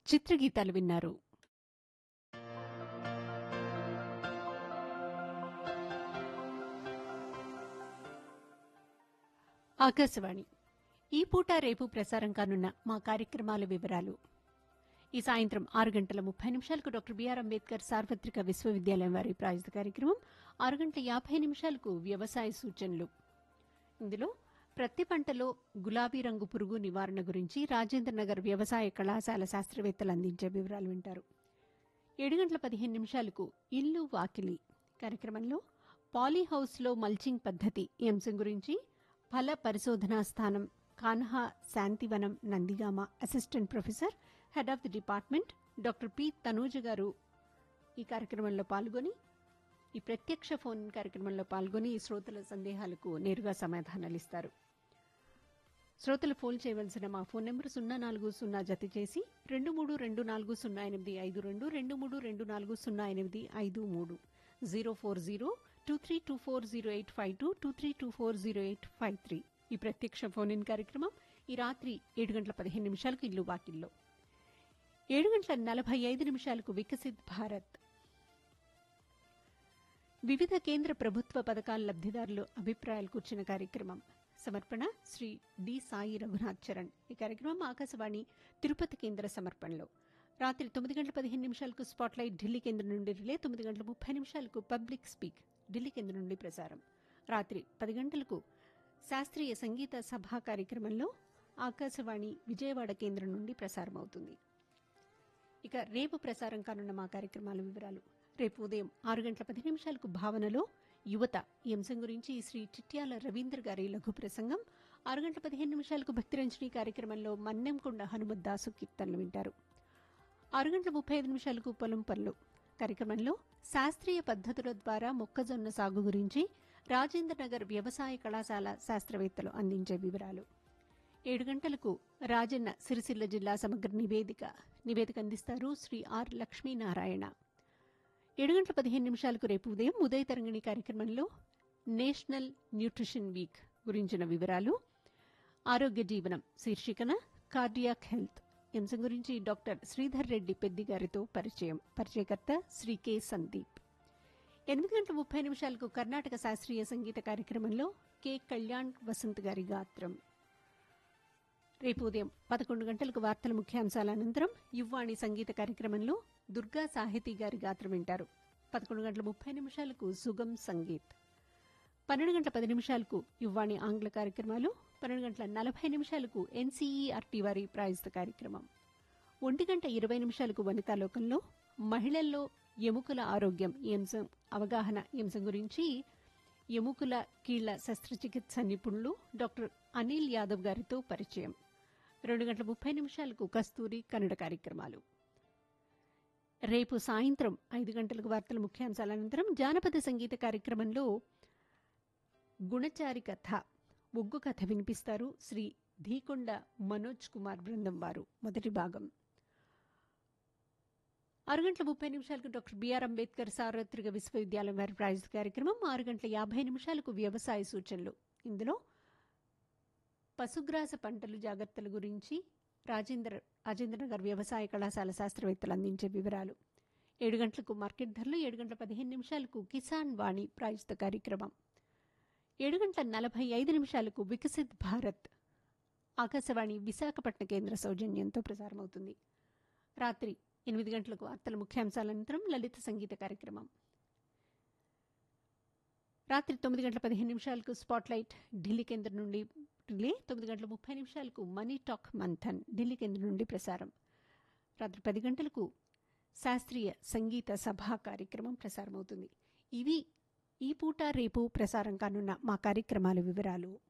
చిత్రగీతాలు విన్నారు ఆకాశవాణి ఈ పూట రేపు ప్రసారం కానున్న మా కార్యక్రమాల వివరాలు ఈ సాయంత్రం ఆరు గంటల ముప్పై నిమిషాలకు డాక్టర్ బిఆర్ అంబేద్కర్ సార్వత్రిక విశ్వవిద్యాలయం వారి ప్రాయోజిత కార్యక్రమం ఆరు గంటల యాభై నిమిషాలకు వ్యవసాయ సూచనలు ఇందులో ప్రతి పంటలో గులాబీ రంగు పురుగు నివారణ గురించి రాజేంద్ర నగర్ వ్యవసాయ కళాశాల శాస్త్రవేత్తలు అందించే వివరాలు వింటారు ఏడు గంటల పదిహేను నిమిషాలకు ఇల్లు వాకిలి కార్యక్రమంలో పాలీ హౌస్లో మల్చింగ్ పద్ధతి ఈ అంశం గురించి ఫల పరిశోధనా స్థానం Kanha Shantivanam Nandigama assistant professor head of the department doctor P Tanuja garu ఈ కార్యక్రమంలో పాల్గొని ఈ ప్రత్యక్ష ఫోన్ కార్యక్రమంలో పాల్గొని ఈ శ్రోతల సందేహాలకు నేరుగా సమాధానాలు ఇస్తారు శ్రోతలు ఫోన్ చేయవలసిన మా ఫోన్ నెంబర్ సున్నా నాలుగు సున్నా జత చేసి రెండు మూడు రెండు నాలుగు సున్నా ఎనిమిది ఐదు రెండు రెండు మూడు రెండు నాలుగు సున్నా ఎనిమిది ఐదు మూడు zero four zero two three two four zero eight five two two three two four zero eight five three ఈ ప్రత్యక్ష ఫోన్ ఇన్ కార్యక్రమం ఈ రాత్రి ఏడు గంటల పదిహేను నిమిషాలకు ఇల్లు వాకిల్లో ఏడు గంటల నలభై ఐదు నిమిషాలకు వికసిత్ భారత్ వివిధ కేంద్ర ప్రభుత్వ పథకాల లబ్ధిదారులు అభిప్రాయాలు కూర్చిన కార్యక్రమం సమర్పణ శ్రీ డి సాయి రఘునాథ్ చరణ్ ఈ కార్యక్రమం ఆకాశవాణి తిరుపతి కేంద్ర సమర్పణలో రాత్రి తొమ్మిది గంటల పదిహేను నిమిషాలకు స్పాట్లైట్ ఢిల్లీ కేంద్రం నుండి రిలే తొమ్మిది గంటల ముప్పై నిమిషాలకు పబ్లిక్ స్పీక్ ఢిల్లీ కేంద్రం నుండి ప్రసారం రాత్రి పది గంటలకు శాస్త్రీయ సంగీత సభా కార్యక్రమంలో ఆకాశవాణి విజయవాడ కేంద్రం నుండి ప్రసారం అవుతుంది ఇక రేపు ప్రసారం కానున్న మా కార్యక్రమాల వివరాలు రేపు ఉదయం ఆరు గంటల పది నిమిషాలకు భావనలో యువత ఈ అంశం గురించి శ్రీ చిట్యాల రవీంద్ర గారి లఘు ప్రసంగం ఆరు గంటల పదిహేను నిమిషాలకు భక్తిరంజని కార్యక్రమంలో మన్నెంకొండ హనుమద్దాసు కీర్తనలు వింటారు ఆరు గంటల ముప్పై ఐదు నిమిషాలకు పొలం పనులు కార్యక్రమంలో శాస్త్రీయ పద్ధతుల ద్వారా మొక్కజొన్న సాగు గురించి రాజేంద్ర నగర్ వ్యవసాయ కళాశాల శాస్త్రవేత్తలు అందించే వివరాలు ఏడు గంటలకు రాజన్న సిరిసిల్ల జిల్లా సమగ్ర నివేదిక నివేదిక అందిస్తారు శ్రీ ఆర్ లక్ష్మీనారాయణ ఏడు గంటల పదిహేను నిమిషాలకు రేపు ఉదయం ఉదయ తరంగిణి కార్యక్రమంలో నేషనల్ న్యూట్రిషన్ వీక్ గురించిన వివరాలు ఆరోగ్య జీవనం శీర్షికన కార్డియాక్ హెల్త్ ఈ అంశం గురించి డాక్టర్ శ్రీధర్ రెడ్డి పెద్ది గారితో పరిచయం పరిచయకర్త శ్రీ కె సందీప్ ఎనిమిది గంటల ముప్పై నిమిషాలకు కర్ణాటక శాస్త్రీయ సంగీత కార్యక్రమంలో కె కళ్యాణ్ వసంత్ గారి గాత్రం రేపు ఉదయం పదకొండు గంటలకు వార్తల ముఖ్యాంశాల అనంతరం యువ్వాణి సంగీత కార్యక్రమంలో దుర్గా సాహితీ గారి గాత్రం వింటారు పదకొండు గంటల ముప్పై నిమిషాలకు సుగం సంగీత్ పన్నెండు గంటల పది నిమిషాలకు యువ్వాణి ఆంగ్ల కార్యక్రమాలు పన్నెండు గంటల నలభై నిమిషాలకు ఎన్సీఈఆర్టీ వారి ప్రాయస్త కార్యక్రమం ఒంటి గంట ఇరవై నిమిషాలకు వనితాలోకంలో మహిళల్లో ఎముకల ఆరోగ్యం ఈ అంశం అవగాహన ఈ అంశం గురించి ఎముకల కీళ్ల శస్త్రచికిత్స నిపుణులు డాక్టర్ అనిల్ యాదవ్ గారితో పరిచయం రెండు గంటల ముప్పై నిమిషాలకు కస్తూరి కన్నడ కార్యక్రమాలు రేపు సాయంత్రం ఐదు గంటలకు వార్తల ముఖ్యాంశాల అనంతరం జానపద సంగీత కార్యక్రమంలో గుణచారి కథ ఒగ్గు కథ వినిపిస్తారు శ్రీ ధీకొండ మనోజ్ కుమార్ బృందం వారు మొదటి భాగం ఆరు గంటల ముప్పై నిమిషాలకు డాక్టర్ బిఆర్ అంబేద్కర్ సార్వత్రిక విశ్వవిద్యాలయం వారి ప్రైజ్ కార్యక్రమం ఆరు గంటల యాభై నిమిషాలకు వ్యవసాయ సూచనలు ఇందులో పశుగ్రాస పంటలు జాగ్రత్తల గురించి రాజేంద్ర రాజేంద్రనగర్ వ్యవసాయ కళాశాల శాస్త్రవేత్తలు అందించే వివరాలు ఏడు గంటలకు మార్కెట్ ధరలు ఏడు గంటల పదిహేను నిమిషాలకు కిసాన్ వాణి ప్రాయోజిత కార్యక్రమం ఏడు గంటల నలభై ఐదు నిమిషాలకు వికసిత్ భారత్ ఆకాశవాణి విశాఖపట్న కేంద్ర సౌజన్యంతో ప్రసారమవుతుంది రాత్రి ఎనిమిది గంటలకు వార్తల ముఖ్యాంశాల అనంతరం లలిత సంగీత కార్యక్రమం రాత్రి తొమ్మిది గంటల పదిహేను నిమిషాలకు స్పాట్లైట్ ఢిల్లీ కేంద్రం నుండి రిలే తొమ్మిది గంటల ముప్పై నిమిషాలకు మనీ టాక్ మంథన్ ఢిల్లీ కేంద్రం నుండి ప్రసారం రాత్రి పది గంటలకు శాస్త్రీయ సంగీత సభా కార్యక్రమం ప్రసారమవుతుంది ఇవి ఈ పూట రేపు ప్రసారం కానున్న మా కార్యక్రమాల వివరాలు